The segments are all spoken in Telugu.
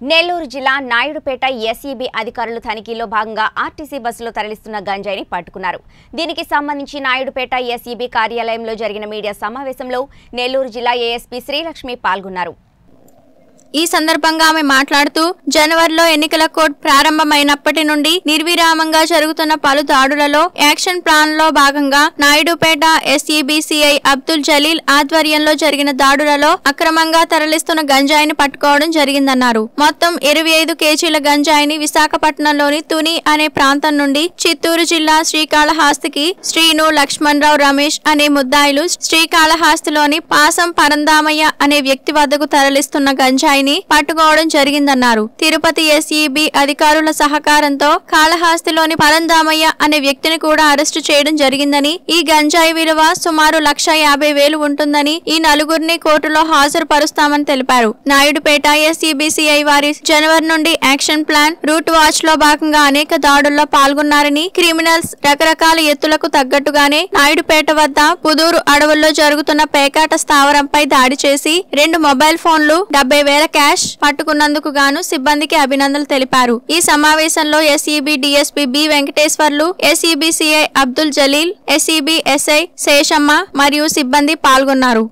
నెల్లూరు జిల్లా నాయుడుపేట ఎస్ఈబి అధికారులు తనిఖీలో భాగంగా ఆర్టీసీ బస్సులో తరలిస్తున్న గంజాయిని పట్టుకున్నారు దీనికి సంబంధించి నాయుడుపేట ఎస్ఈబి కార్యాలయంలో జరిగిన మీడియా సమావేశంలో నెల్లూరు జిల్లా ఏఎస్పీ శ్రీలక్ష్మి పాల్గొన్నారు ఈ సందర్భంగా ఆమె మాట్లాడుతూ జనవరిలో ఎన్నికల కోడ్ ప్రారంభమైనప్పటి నుండి నిర్విరామంగా జరుగుతున్న పలు దాడులలో యాక్షన్ ప్లాన్ లో భాగంగా నాయుడుపేట ఎస్ఈబిసిఐ అబ్దుల్ జలీల్ ఆధ్వర్యంలో జరిగిన దాడులలో అక్రమంగా తరలిస్తున్న గంజాయిని పట్టుకోవడం జరిగిందన్నారు మొత్తం ఇరవై ఐదు కేజీల గంజాయిని విశాఖపట్నంలోని తుని అనే ప్రాంతం నుండి చిత్తూరు జిల్లా శ్రీకాళహస్తికి శ్రీను లక్ష్మణరావు రమేష్ అనే ముద్దాయిలు శ్రీకాళహస్తిలోని పాసం పరందామయ్య అనే వ్యక్తి వద్దకు తరలిస్తున్న గంజాయిని పట్టుకోవడం జరిగిందన్నారు తిరుపతి ఎస్ఈబి అధికారుల సహకారంతో కాళహస్తిలోని పరందామయ్య అనే వ్యక్తిని కూడా అరెస్టు చేయడం జరిగిందని ఈ గంజాయి విలువ సుమారు లక్ష యాభై వేలు ఉంటుందని ఈ నలుగురిని కోర్టులో హాజరుపరుస్తామని తెలిపారు నాయుడుపేట ఎస్ఈబిసిఐ వారి జనవరి నుండి యాక్షన్ ప్లాన్ రూట్ వాచ్ లో భాగంగా అనేక దాడుల్లో పాల్గొన్నారని క్రిమినల్స్ రకరకాల ఎత్తులకు తగ్గట్టుగానే నాయుడుపేట వద్ద పుదూరు అడవుల్లో జరుగుతున్న పేకాట స్థావరంపై దాడి చేసి రెండు మొబైల్ ఫోన్లు డెబ్బై వేల క్యాష్ పట్టుకున్నందుకు గాను సిబ్బందికి అభినందనలు తెలిపారు ఈ సమావేశంలో SEB DSP B Venkateswarlu SEB CI Abdul Jalil SEB SI Seshamma మరియు సిబ్బంది పాల్గొన్నారు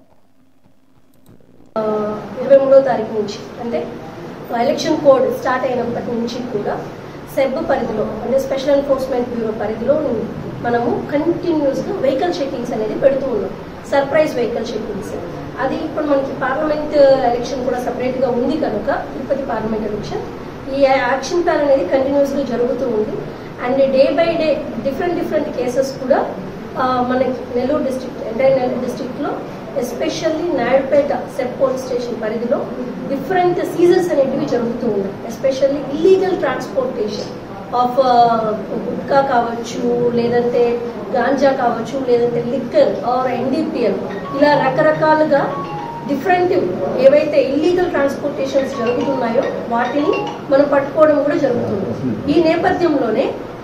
ఇరవై మూడో తారీఖు నుంచి అంటే ఎలక్షన్ కోడ్ స్టార్ట్ అయినప్పటి నుంచి కూడా సెబ్ పరిధిలో అంటే స్పెషల్ ఎన్ఫోర్స్మెంట్ బ్యూరో పరిధిలో మనము కంటిన్యూస్గా వెహికల్ చెకింగ్స్ అనేది పెడుతూ ఉన్నాం సర్ప్రైజ్ వెహికల్ చెకింగ్స్ అది ఇప్పుడు మనకి పార్లమెంట్ ఎలక్షన్ కూడా సపరేట్గా ఉంది కనుక తిరుపతి పార్లమెంట్ ఎలక్షన్ ఈ యాక్షన్ ప్లాన్ అనేది కంటిన్యూస్గా జరుగుతూ ఉంది and day by day different different cases కూడా ఆ, మనకి నెల్లూరు డిస్ట్రిక్ట్ ఎంటైర్ నెల్లూరు డిస్ట్రిక్ట్లో especially Naidupeta set police station పరిధిలో డిఫరెంట్ సీజన్స్ అనేటివి జరుగుతూ ఉన్నాయి especially illegal transportation of gutka కావచ్చు లేదంటే గాంజా కావచ్చు లేదంటే లిక్కర్ ఆర్ ఎన్డీపీఎల్ ఇలా రకరకాలుగా డిఫరెంట్ ఏవైతే ఇల్లీగల్ ట్రాన్స్పోర్టేషన్స్ జరుగుతున్నాయో వాటిని మనం పట్టుకోవడం కూడా జరుగుతుంది ఈ నేపథ్యంలోనే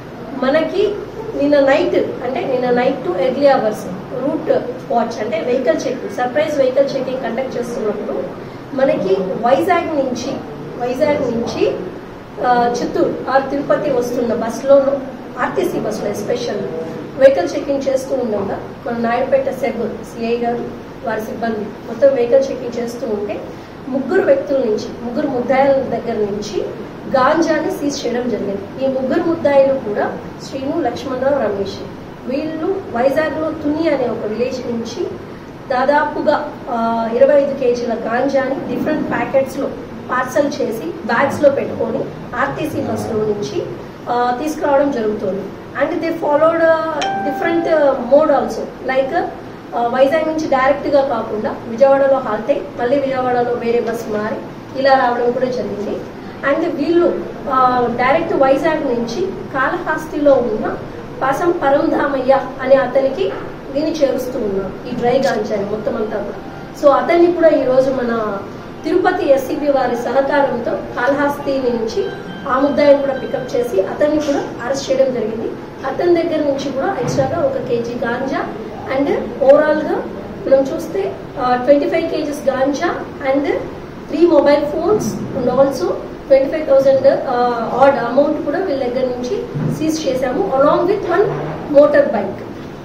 మనకి నిన్న నైట్ అంటే నిన్న night to early hours route watch అంటే vehicle checking surprise vehicle checking conduct చేస్తున్నప్పుడు మనకి వైజాగ్ నుంచి వైజాగ్ నుంచి ఆ, చిత్తూరు ఆర్ తిరుపతి వస్తున్న బస్సులోను ఆర్టీసీ బస్సులో ఎస్పెషల్ వెహికల్ చెకింగ్ చేస్తూ ఉండగా మన నాయుడుపేట సెబ్ సిఐ గారు వారి సిబ్బంది మొత్తం వెహికల్ చెకింగ్ చేస్తూ ఉంటే ముగ్గురు వ్యక్తుల నుంచి ముగ్గురు ముద్దాయిల దగ్గర నుంచి గాంజాని సీజ్ చేయడం జరిగింది ఈ ముగ్గురు ముద్దాయిలు కూడా శ్రీను లక్ష్మణరావు రమేష్ వీళ్ళు వైజాగ్లో తుని అనే ఒక విలేజ్ నుంచి దాదాపుగా ఇరవై ఐదు కేజీల గాంజాని డిఫరెంట్ ప్యాకెట్స్లో పార్సల్ చేసి బ్యాగ్స్లో పెట్టుకొని ఆర్టీసీ బస్సులో నుంచి ఆ, తీసుకురావడం జరుగుతుంది and they followed different mode also like Vizag నుంచి డైరెక్ట్గా కాకుండా విజయవాడలో హాల్ట్ అయి మళ్ళీ విజయవాడలో వేరే బస్సు మారి ఇలా రావడం కూడా జరిగింది అండ్ వీళ్ళు డైరెక్ట్ వైజాగ్ నుంచి కాళహస్తిలో ఉన్న పాసం పరంధామయ్య అనే అతనికి దీన్ని చేరుస్తూ ఉన్నారు ఈ డ్రై గాంజాని మొత్తం అంతా కూడా సో అతన్ని కూడా ఈరోజు మన తిరుపతి ఎస్సీబీ వారి సహకారంతో కాళహస్తి నుంచి ఆ ముద్దాయిని కూడా పికప్ చేసి అతన్ని కూడా అరెస్ట్ చేయడం జరిగింది అతని దగ్గర నుంచి కూడా ఎక్స్ట్రాగా ఒక కేజీ గాంజా అండ్ ఓవరాల్గా మనం చూస్తే twenty five KGs ganja and three mobile phones and also twenty five thousand odd amount కూడా వీళ్ళ దగ్గర నుంచి సీజ్ చేశాము along with one motor bike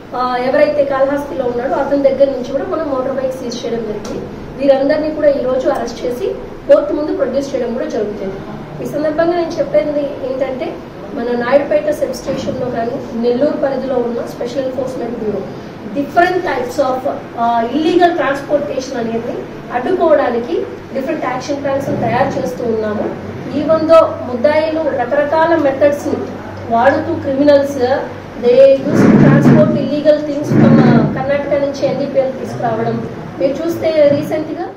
ఎవరైతే కాళహస్తిలో ఉన్నాడో అతని దగ్గర నుంచి కూడా మనం మోటార్ బైక్ సీజ్ చేయడం జరిగింది వీరందరినీ కూడా ఈ రోజు అరెస్ట్ చేసి కోర్టు ముందు ప్రొడ్యూస్ చేయడం కూడా జరుగుతుంది ఈ సందర్భంగా నేను చెప్పేది ఏంటంటే మన నాయుడుపేట సబ్ స్టేషన్లో కానీ నెల్లూరు పరిధిలో ఉన్న special enforcement bureau different types of illegal transportation అనేది అడ్డుకోవడానికి డిఫరెంట్ యాక్షన్ ప్లాన్స్ తయారు చేస్తూ ఉన్నాము ఈవెన్ దో ముద్దాయిలు రకరకాల మెథడ్స్ ని వాడుతూ criminals they use transport illegal things from Karnataka నుంచి ఎన్డీపీఎల్ తీసుకురావడం మీరు చూస్తే రీసెంట్ గా